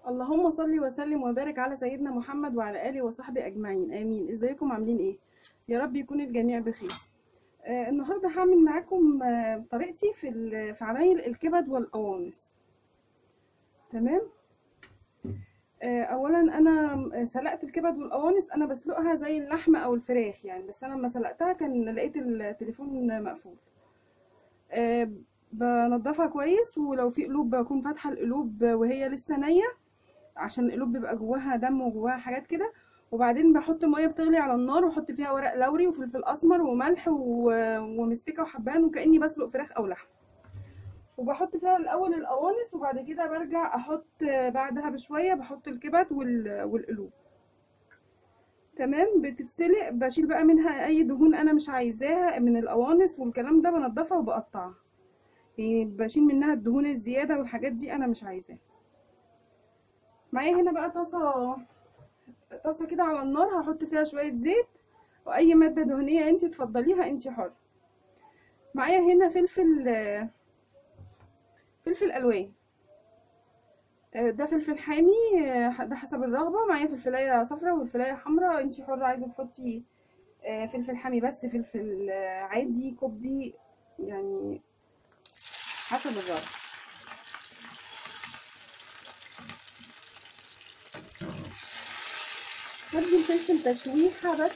اللهم صل وسلم وبارك على سيدنا محمد وعلى اله وصحبه اجمعين امين ازيكم عاملين ايه يا رب يكون الجميع بخير آه النهارده هعمل معاكم آه طريقتي في ال- في عمايل الكبد والقوانص تمام آه اولا انا سلقت الكبد والقوانص انا بسلقها زي اللحمه او الفراخ يعني بس انا لما سلقتها كان لقيت التليفون مقفول آه بنضفها كويس ولو في قلوب بكون فاتحه القلوب وهي لسه نيه عشان القلوب بيبقى جواها دم وجواها حاجات كده وبعدين بحط ميه بتغلي على النار واحط فيها ورق لوري وفلفل اسمر وملح و- ومستكه وحبان وكاني بسلق فراخ او لحم وبحط فيها الاول القوانص وبعد كده برجع احط بعدها بشويه بحط الكبد وال- والقلوب تمام بتتسلق بشيل بقى منها اي دهون انا مش عايزاها من القوانص والكلام ده بنضفها وبقطعها يعني بشيل منها الدهون الزياده والحاجات دي انا مش عايزاها معايا هنا بقى طاسه طاسه كده على النار هحط فيها شويه زيت واي ماده دهنيه انت تفضليها انت حره معايا هنا فلفل فلفل الوان ده فلفل حامي ده حسب الرغبه معايا فلفلايه صفراء وفلفلايه حمراء انت حره عايزه تحطي فلفل حامي بس فلفل عادي كوبي يعني حسب الرغبه هدي الفلفل تشويحه بس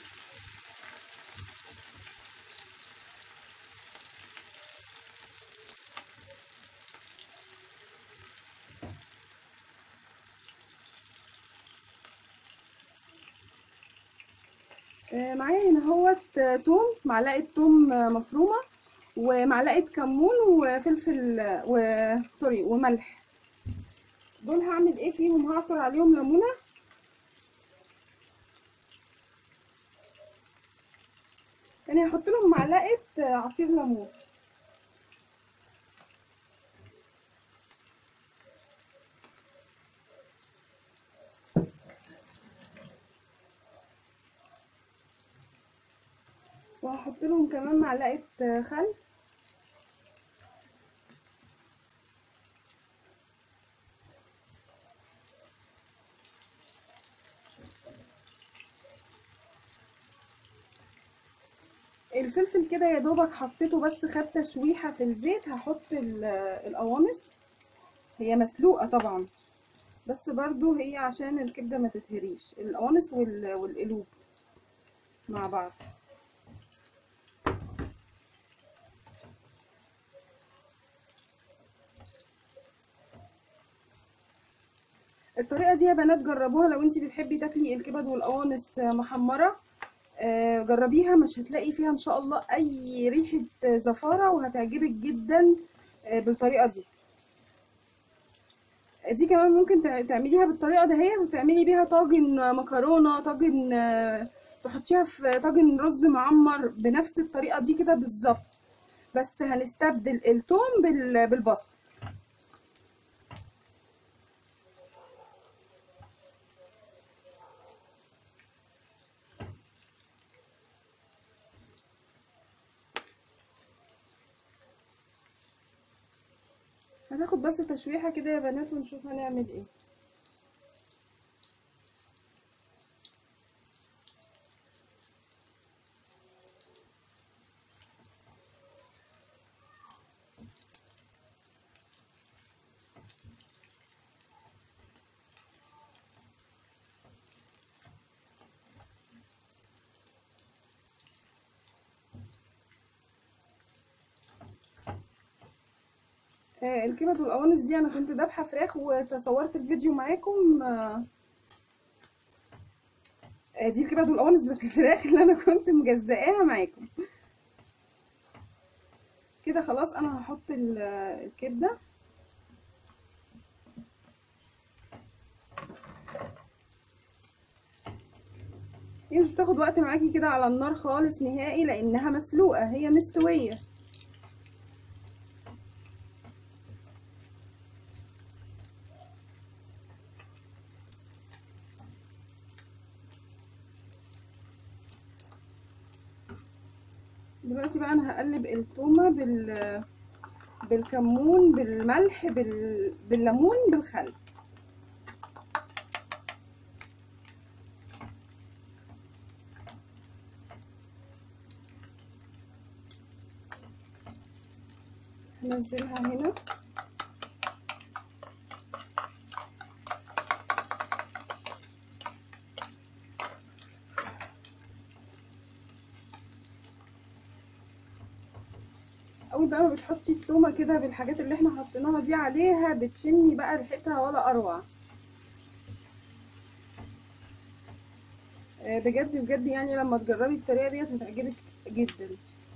معايا هنا اهوت توم معلقه توم مفرومه ومعلقه كمون وفلفل و سوري وملح دول هعمل ايه فيهم هعصر عليهم ليمونه يعني هحط لهم معلقه عصير ليمون وهحط لهم كمان معلقه خل الفلفل كده يا دوبك حطيته بس خد تشويحه في الزيت هحط القوانص هي مسلوقه طبعا بس برضو هي عشان الكبده ما تتهريش القوانص والقلوب مع بعض الطريقه دي يا بنات جربوها لو انت بتحبي تاكلي الكبد والقوانص محمره جربيها مش هتلاقي فيها ان شاء الله اي ريحه زفاره وهتعجبك جدا بالطريقه دي دي كمان ممكن تعمليها بالطريقه دهيت وتعملي بيها طاجن مكرونه طاجن تحطيها في طاجن رز معمر بنفس الطريقه دي كده بالظبط بس هنستبدل التوم بالبصل هناخد بس تشويحه كده يا بنات ونشوف هنعمل ايه الكبد والقوانص دي انا كنت ذابحه فراخ وتصورت الفيديو معاكم دي الكبد والقوانص بتاعت الفراخ اللي انا كنت مجزئاها معاكم كده خلاص انا هحط الكبده هي مش بتاخد وقت معاكي كده على النار خالص نهائي لانها مسلوقه هي مستويه دلوقتي بقى انا هقلب التومه بال بالكمون بالملح بال... بالليمون بالخل ننزلها هنا اول بقى ما بتحطي التومه كده بالحاجات اللي احنا حطيناها دي عليها بتشمي بقى ريحتها ولا اروع آه، بجد بجد يعني لما تجربي الطريقه ديت هتعجبك جدا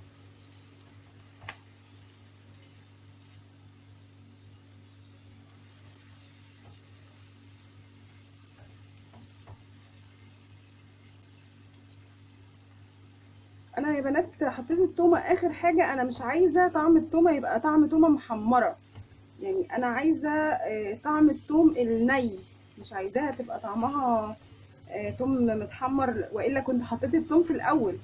انا يا بنات حطيت التومه اخر حاجه انا مش عايزه طعم التومه يبقى طعم تومه محمره يعني انا عايزه آه، طعم التوم الني مش عايزاها تبقى طعمها آه، توم متحمر والا كنت حطيت التوم في الاول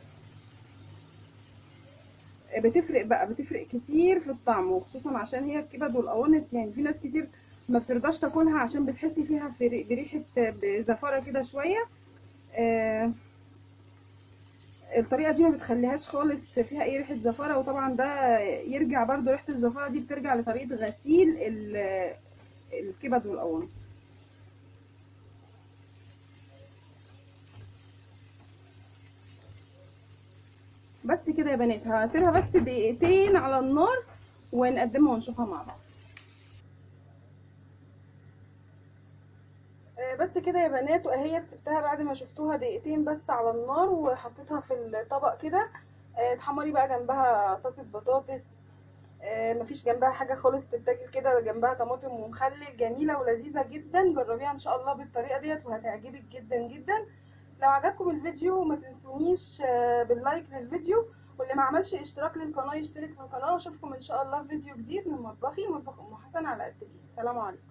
آه، بتفرق بقى بتفرق كتير في الطعم وخصوصا عشان هي الكبد والقوانص يعني في ناس كتير ما بترضاش تاكلها عشان بتحسي فيها في ري- بريحه بزفاره كده شويه آه، الطريقه دي ما بتخليهاش خالص فيها اي ريحه زفاره وطبعا ده يرجع برضو ريحه الزفاره دي بترجع لطريقه غسيل ال- الكبد والقوانص بس كده يا بنات هسيبها بس دقيقتين على النار ونقدمها ونشوفها مع بعض آه، بس كده يا بنات واهي سبتها بعد ما شفتوها دقيقتين بس على النار وحطيتها في الطبق كده آه، تحمري بقى جنبها طاسه بطاطس آه، مفيش جنبها حاجه خالص تتاكل كده جنبها طماطم ومخلل جميله ولذيذه جدا جربيها ان شاء الله بالطريقه ديت وهتعجبك جدا جدا لو عجبكم الفيديو ما تنسونيش آه، باللايك للفيديو واللي ما عملش اشتراك للقناه يشترك في القناه واشوفكم ان شاء الله في فيديو جديد من مطبخي مطبخ ام حسن على قد الايد سلام عليكم